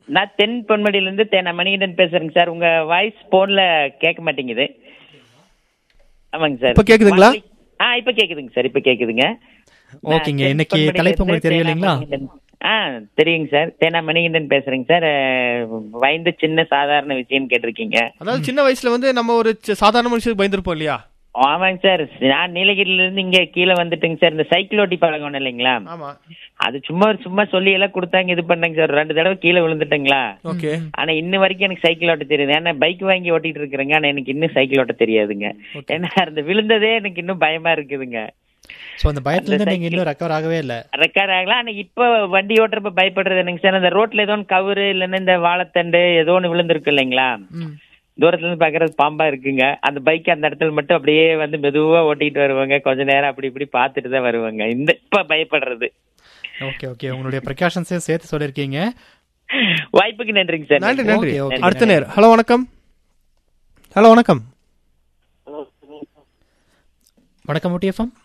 நான் தென் பொன்மடியில இருந்து தே- நான் மணிகண்டன் பேசுறேங்க சார் உங்க வாய்ஸ் போன்ல கேட்க மாட்டேங்குது ஆமாங்க சார் இப்ப கேக்குதுங்களா? வானொலி- ஆ இப்ப கேக்குதுங்க சார் இப்ப கேக்குதுங்க ஓகேங்க, நான் இன்னைக்கு தென் பொன்மடியில தலைப்பு இருந்து உங்களுக்கு தெரியும் தேனா இல்லைங்களா? மணிகண்டன். ஆ தெரியுங்க சார் தேனா மணிகண்டன் பேசுறேங்க சார் அஹ், வயந்து சின்ன சாதாரண விஷயம் கேட்டிருக்கீங்க அதாவது சின்ன வயசுல வந்து நம்ம ஒரு சி- சாதாரண மனுஷனுக்கு பயந்துருப்போம் இல்லையா ஆமாங்க சார் நான் நீலகிரில இருந்து இங்க கீழே வந்துட்டுங்க சார் இந்த சைக்கிள் ஓட்டி பழகணும் இல்லைங்களா ஆமா அது சும்மா சும்மா சொல்லி எல்லாம் கொடுத்தாங்க இது பண்ணாங்க சார் ரெண்டு தடவை கீழே விழுந்துட்டேங்களா ஓகே ஆனா இன்ன வரைக்கும் எனக்கு சைக்கிள் ஓட்ட தெரியுது ஏன்னா பைக் வாங்கி ஓட்டிட்டு இருக்கிறேங்க ஆனா எனக்கு இன்னும் சைக்கிள் ஓட்ட தெரியாதுங்க ஏன்னா அந்த விழுந்ததே எனக்கு இன்னும் பயமா இருக்குதுங்க சோ அந்த பயத்துல இருந்து நீங்க இன்னும் ரெக்கவர் ஆகவே இல்ல ரெக்கார்ட் ஆகலாம் ஆனா இப்ப வண்டி ஓட்டுறப்ப பயப்படுறது என்னங்க சார் அந்த ரோட்ல ஏதோ ஒன்று கவுரு இல்லைன்னா இந்த வாழைத்தண்டு ஏதோ ஒன்று விழுந்திருக்கு இல்லைங்களா தூரத்துல இருந்து பாக்குறது பாம்பா இருக்குங்க அந்த பைக் அந்த இடத்துல மட்டும் அப்படியே வந்து மெதுவா ஓட்டிட்டு வருவாங்க கொஞ்ச நேரம் அப்படி இப்படி பார்த்துட்டு தான் வருவாங்க இந்த இப்ப பயப்படுறது ஓகே ஓகே உங்களுடைய ப்ரிகாஷன்ஸையும் சேர்த்து சொல்லியிருக்கீங்க வாய்ப்புக்கு நன்றிங்க சார் நன்றி நன்றி ஓகே, ஓகே. அடுத்த நேர் ஹலோ வணக்கம் ஹலோ வணக்கம் வணக்கம் ஊட்டி எஃப்எம்